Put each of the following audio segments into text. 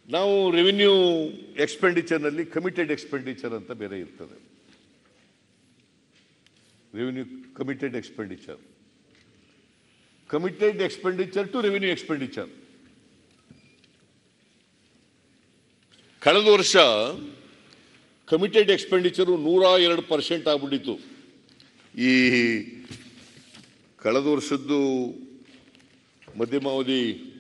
ನಾವು revenue ಎಕ್ಸ್ಪೆಂಡಿಚರ್ನಲ್ಲಿ committed expenditure ಅಂತ ಬೇರೆ ಇರ್ತದೆ revenue committed expenditure committed expenditure to revenue expenditure ಕಳೆದ ವರ್ಷ ಕಮಿಟೆಡ್ ಎಕ್ಸ್ಪೆಂಡಿಚರು ನೂರ ಎರಡು ಪರ್ಸೆಂಟ್ ಆಗ್ಬಿಟ್ಟಿತ್ತು ಈ ಕಳೆದ ವರ್ಷದ್ದು ಮಧ್ಯಮಾವಧಿ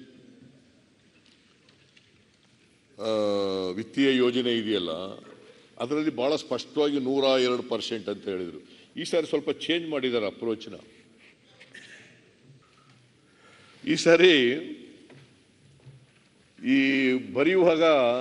ಆ, ವಿತ್ತೀಯ ಯೋಜನೆ ಇದೆಯಲ್ಲ ಅದರಲ್ಲಿ ಬಹಳ ಸ್ಪಷ್ಟವಾಗಿ ನೂರ ಎರಡು ಪರ್ಸೆಂಟ್ ಅಂತ ಹೇಳಿದರು ಈ ಸಾರಿ ಸ್ವಲ್ಪ ಚೇಂಜ್ ಮಾಡಿದ್ದಾರೆ ಅಪ್ರೋಚ್ನ ಈ ಸಾರಿ ಈ ಬರೆಯುವಾಗ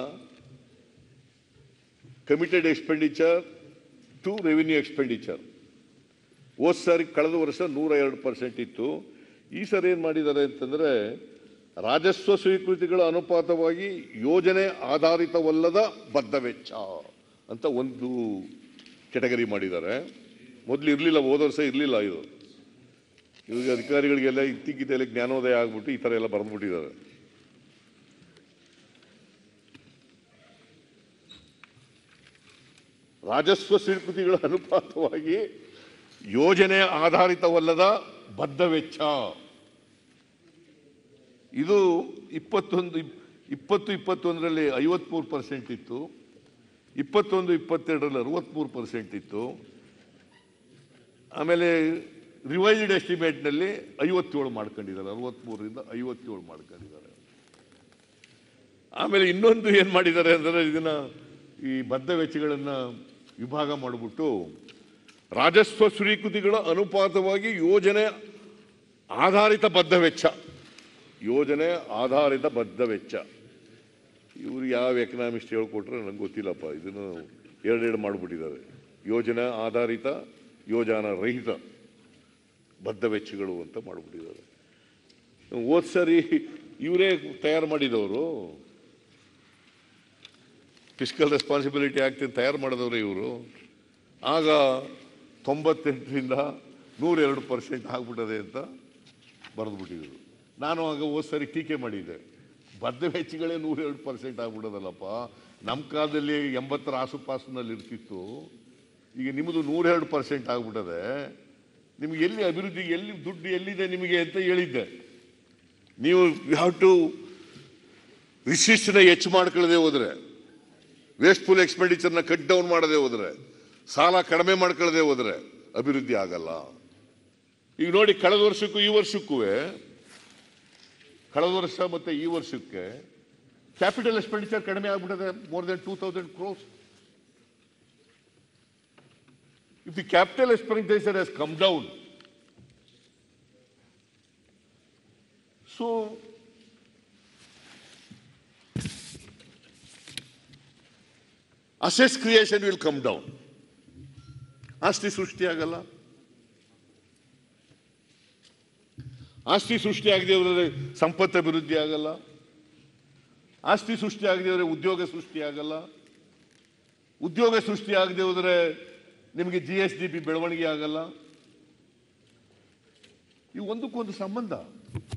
committed expenditure to revenue expenditure ಹೋದ್ ಸಾರಿ ಕಳೆದ ವರ್ಷ ನೂರ ಎರಡು ಪರ್ಸೆಂಟ್ ಇತ್ತು ಈ ಸಾರಿ ಏನು ಮಾಡಿದ್ದಾರೆ ಅಂತಂದರೆ ರಾಜಸ್ವ ಸ್ವೀಕೃತಿಗಳ ಅನುಪಾತವಾಗಿ ಯೋಜನೆ ಆಧಾರಿತವಲ್ಲದ ಬದ್ಧ ವೆಚ್ಚ ಅಂತ ಒಂದು ಕೆಟಗರಿ ಮಾಡಿದ್ದಾರೆ ಮೊದಲು ಇರಲಿಲ್ಲ ಹೋದ ವರ್ಷ ಇರಲಿಲ್ಲ ಇದು ಇವಾಗ ಅಧಿಕಾರಿಗಳಿಗೆಲ್ಲ ಇತ್ತೀಗಿದ್ದೆಲ್ಲ ಜ್ಞಾನೋದಯ ಆಗ್ಬಿಟ್ಟು ಈ ಥರ ಎಲ್ಲ ಬರೆದ್ಬಿಟ್ಟಿದ್ದಾರೆ ರಾಜಸ್ವ ಸ್ವೀಕೃತಿಗಳ ಅನುಪಾತವಾಗಿ ಯೋಜನೆ ಆಧಾರಿತವಲ್ಲದ ಬದ್ಧ ವೆಚ್ಚ ಇದು ಇಪ್ಪತ್ತೊಂದು ಇಪ್- ಇಪ್ಪತ್ತು ಇಪ್ಪತ್ತೊಂದರಲ್ಲಿ ಐವತ್ಮೂರು ಪರ್ಸೆಂಟ್ ಇತ್ತು ಇಪ್ಪತ್ತೊಂದು ಇಪ್ಪತ್ತೆರಡರಲ್ಲಿ ಅರವತ್ಮೂರು ಪರ್ಸೆಂಟ್ ಇತ್ತು ಆಮೇಲೆ ರಿವೈಸ್ಡ್ ಎಸ್ಟಿಮೇಟ್ನಲ್ಲಿ ಐವತ್ತೇಳು ಮಾಡ್ಕೊಂಡಿದ್ದಾರೆ ಅರವತ್ಮೂರರಿಂದ ಐವತ್ತೇಳು ಮಾಡ್ಕೊಂಡಿದ್ದಾರೆ ಆಮೇಲೆ ಇನ್ನೊಂದು ಏನು ಮಾಡಿದ್ದಾರೆ ಅಂದರೆ ಇದನ್ನ ಈ ಬದ್ಧ ವೆಚ್ಚಗಳನ್ನು ವಿಭಾಗ ಮಾಡಿಬಿಟ್ಟು ರಾಜಸ್ವ ಸ್ವೀಕೃತಿಗಳ ಅನುಪಾತವಾಗಿ ಯೋಜನೆ ಆಧಾರಿತ ಬದ್ಧ ವೆಚ್ಚ ಯೋಜನೆ ಆಧಾರಿತ ಬದ್ಧ ವೆಚ್ಚ ಇವರು ಯಾವ ಎಕನಾಮಿಸ್ಟ್ ಹೇಳ್ಕೊಟ್ರೆ ನಂಗೆ ಗೊತ್ತಿಲ್ಲಪ್ಪ ಇದನ್ನು ಎರಡೆರಡು ಮಾಡಿಬಿಟ್ಟಿದ್ದಾರೆ ಯೋಜನೆ ಆಧಾರಿತ ಯೋಜನಾ ರಹಿತ ಬದ್ಧ ವೆಚ್ಚಗಳು ಅಂತ ಮಾಡಿಬಿಟ್ಟಿದ್ದಾರೆ ಹೋದ್ ಸರಿ ಇವರೇ ತಯಾರು ಮಾಡಿದವರು ಫಿಸಿಕಲ್ ರೆಸ್ಪಾನ್ಸಿಬಿಲಿಟಿ ಆಕ್ಟ್ ತಯಾರು ಮಾಡಿದವರು ಇವರು ಆಗ ತೊಂಬತ್ತೆಂಟರಿಂದ ನೂರೆರಡು ಪರ್ಸೆಂಟ್ ಆಗ್ಬಿಟ್ಟದೆ ಅಂತ ಬರೆದ್ಬಿಟ್ಟಿದ್ರು ನಾನು ಆಗ ಹೋದ್ ಸರಿ ಟೀಕೆ ಮಾಡಿದ್ದೆ ಬದ್ಧ ವೆಚ್ಚಗಳೇ ನೂರೆರಡು ಪರ್ಸೆಂಟ್ ಆಗ್ಬಿಡೋದಲ್ಲಪ್ಪ ನಮ್ಮ ಕಾಲದಲ್ಲಿ ಎಂಬತ್ತರ ಆಸುಪಾಸಿನಲ್ಲಿ ಇರ್ತಿತ್ತು ಈಗ ನಿಮ್ಮದು ನೂರೆರಡು ಪರ್ಸೆಂಟ್ ಆಗ್ಬಿಟ್ಟದೆ ನಿಮ್ಗೆ ಎಲ್ಲಿ ಅಭಿವೃದ್ಧಿ ಎಲ್ಲಿ ದುಡ್ಡು ಎಲ್ಲಿದೆ ನಿಮಗೆ ಅಂತ ಹೇಳಿದ್ದೆ ನೀವು ಯು ಹ್ಯಾವ್ ಟು ರಿಸಿಸ್ಟ್ನ ಹೆಚ್ಚು ಮಾಡ್ಕೊಳ್ಳದೆ ಹೋದ್ರೆ ವೇಸ್ಟ್ಫುಲ್ ಎಕ್ಸ್ಪೆಂಡಿಚರ್ನ ಕಟ್ ಡೌನ್ ಮಾಡದೆ ಹೋದ್ರೆ ಸಾಲ ಕಡಿಮೆ ಮಾಡ್ಕೊಳ್ಳದೆ ಹೋದ್ರೆ ಅಭಿವೃದ್ಧಿ ಆಗಲ್ಲ ಈಗ ನೋಡಿ ಕಳೆದ ವರ್ಷಕ್ಕೂ ಈ ವರ್ಷಕ್ಕೂ ಕಳೆದ ವರ್ಷ ಮತ್ತೆ ಈ ವರ್ಷಕ್ಕೆ ಕ್ಯಾಪಿಟಲ್ ಎಕ್ಸ್ಪೆಂಡಿಚರ್ ಕಡಿಮೆ ಆಗ್ಬಿಟ್ಟಿದೆ more than two thousand crores if the capital expenditure has come down so ಅಸೆಸ್ ಕ್ರಿಯೇಷನ್ ವಿಲ್ ಕಮ್ ಡೌನ್ ಆಸ್ತಿ ಸೃಷ್ಟಿಯಾಗಲ್ಲ ಆಸ್ತಿ ಸೃಷ್ಟಿ ಆಗದೆ ಹೋದರೆ ಸಂಪತ್ತು ಅಭಿವೃದ್ಧಿ ಆಗಲ್ಲ ಆಸ್ತಿ ಸೃಷ್ಟಿ ಆಗದೆ ಹೋದರೆ ಉದ್ಯೋಗ ಸೃಷ್ಟಿ ಆಗಲ್ಲ ಉದ್ಯೋಗ ಸೃಷ್ಟಿ ಆಗದೆ ಹೋದರೆ ನಿಮಗೆ ಜಿ ಎಸ್ ಡಿ ಪಿ ಬೆಳವಣಿಗೆ ಆಗಲ್ಲ ಇವು ಒಂದಕ್ಕೊಂದು ಸಂಬಂಧ